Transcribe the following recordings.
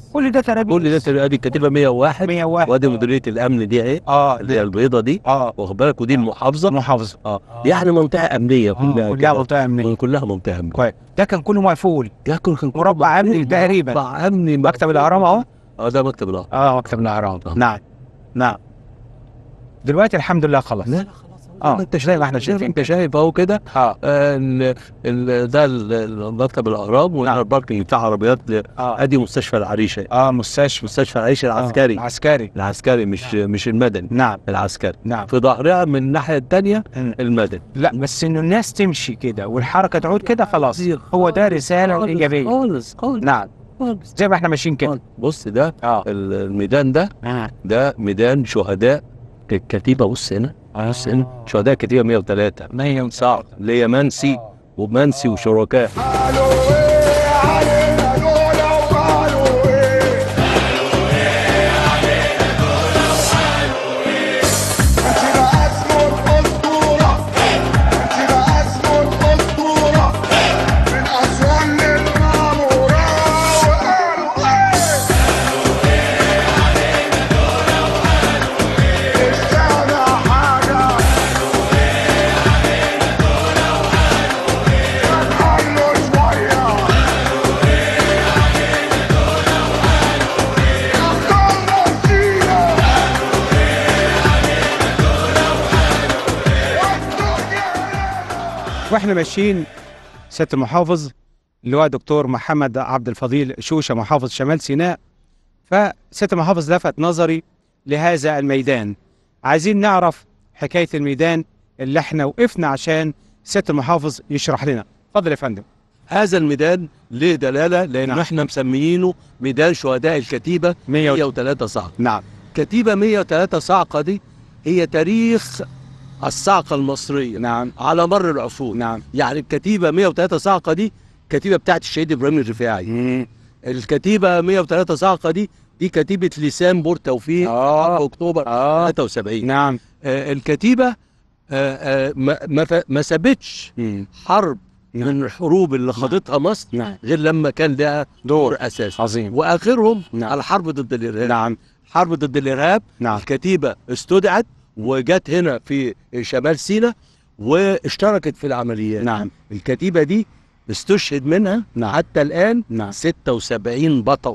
كل ده ترابيز كل ده تر- ادي الكتيبه 101 101 وادي مديريه الامن دي اهي اه اللي هي البيضه دي اه واخد بالك ودي المحافظه محافظه اه يعني منطقه امنيه كلها كلها كده. منطقه امنيه كلها منطقه امنيه كويس ده كان كله مقفول ده كل كان مربع امني تقريبا مربع امني مكتب الاهرام اهو اه ده مكتب الاهرام اه مكتب الاهرام آه. نعم نعم دلوقتي الحمد لله خلاص لا لا خلاص اه ما انت زي ما احنا شايف شايفين انت شايف اهو كده اه آه، ال- ال- ده ال- ال- مكتب الاهرام وده الباركنج بتاع عربيات ل- اه ادي مستشفى العريشه اه مستشفى مستشفى العريشه العسكري آه. عسكري العسكري مش مش المدني نعم العسكري نعم في ظهرها من الناحيه الثانيه مم. المدني لا بس انه الناس تمشي كده والحركه تعود كده خلاص هو ده رساله ايجابيه خالص خالص نعم خالص زي ما احنا ماشيين كده بص ده اه ال- الميدان ده اه ده ميدان شهداء الكتيبه بص هنا بص هنا شهداء الكتيبه 103 مية صعب اللي هي منسي ومنسي وشركاء قالوا ايه علينا دول وقالوا ايه انت بقى اسمه الاسطوره انت بقى اسمه الاسطوره من اسوان للماموره وقالوا ايه السنة حاجة عنه شوية أخطر نفسية واحنا ماشيين سياده المحافظ اللي هو دكتور محمد عبد الفضيل شوشه محافظ شمال سيناء فسياده المحافظ لفت نظري لهذا الميدان عايزين نعرف حكايه الميدان اللي احنا وقفنا عشان سياده المحافظ يشرح لنا اتفضل يا فندم هذا الميدان ليه دلاله لان نعم. احنا مسميينه ميدان شهداء الكتيبه 100 103 صعقه نعم كتيبه 103 صعقه دي هي تاريخ الصعقه المصريه نعم على مر العصور نعم يعني الكتيبه 103 صعقه دي كتيبه بتاعت الشهيد ابراهيم الرفاعي مم. الكتيبه 103 صعقه دي دي كتيبه لسان بور توفيق اه في اكتوبر اه 73 نعم آه الكتيبه آه آه ما ما ف- ما سابتش مم. حرب نعم. من الحروب اللي خاضتها مصر نعم غير لما كان لها دور اساسي عظيم واخرهم نعم. الحرب ضد الارهاب نعم حرب ضد الارهاب نعم الكتيبه استدعت وجت هنا في شمال سيناء واشتركت في العمليات نعم الكتيبه دي استشهد منها نعم. حتى الان نعم 76 بطل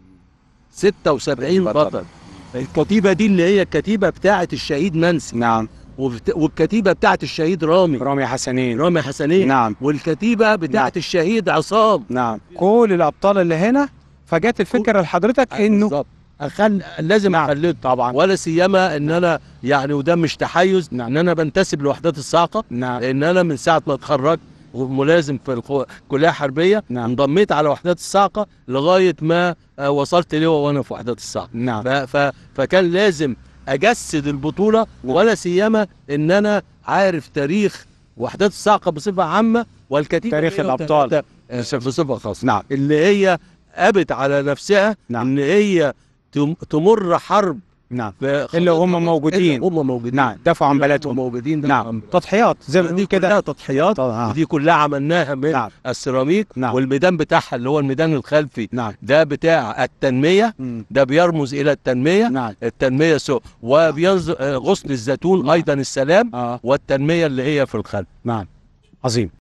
76 بطل. بطل الكتيبه دي اللي هي الكتيبه بتاعه الشهيد منسي نعم وبت- والكتيبه بتاعه الشهيد رامي رامي حسنين رامي حسنين نعم والكتيبه بتاعه نعم. الشهيد عصام نعم كل الابطال اللي هنا فجت الفكره لحضرتك انه بالظبط أخل... لازم نعم. اخلد طبعا ولا سيما ان انا يعني وده مش تحيز نعم. ان انا بنتسب لوحدات الصاعقه نعم لان انا من ساعه ما اتخرجت وملازم في القو- الكليه الحربيه نعم. انضميت على وحدات الصاعقه لغايه ما آه، وصلت ليه وانا في وحدات الصاعقه نعم ف... ف... فكان لازم اجسد البطوله نعم. ولا سيما ان انا عارف تاريخ وحدات الصاعقه بصفه عامه والكتيبه تاريخ 103 الأبطال. آه، بصفه خاصه نعم اللي هي قابت على نفسها نعم. ان هي تم- تمر حرب نعم في اللي هم موجودين. اللي هم موجودين نعم دافعوا عن اللي هم بلدهم موجودين ده نعم تضحيات زي ما دي بنقول كده كلها تضحيات آه. ودي كلها عملناها من نعم السيراميك نعم. والميدان بتاعها اللي هو الميدان الخلفي نعم ده بتاع التنميه مم. ده بيرمز الى التنميه نعم التنميه سو وبينظر آه، غصن الزيتون نعم. ايضا السلام اه والتنميه اللي هي في الخلف نعم عظيم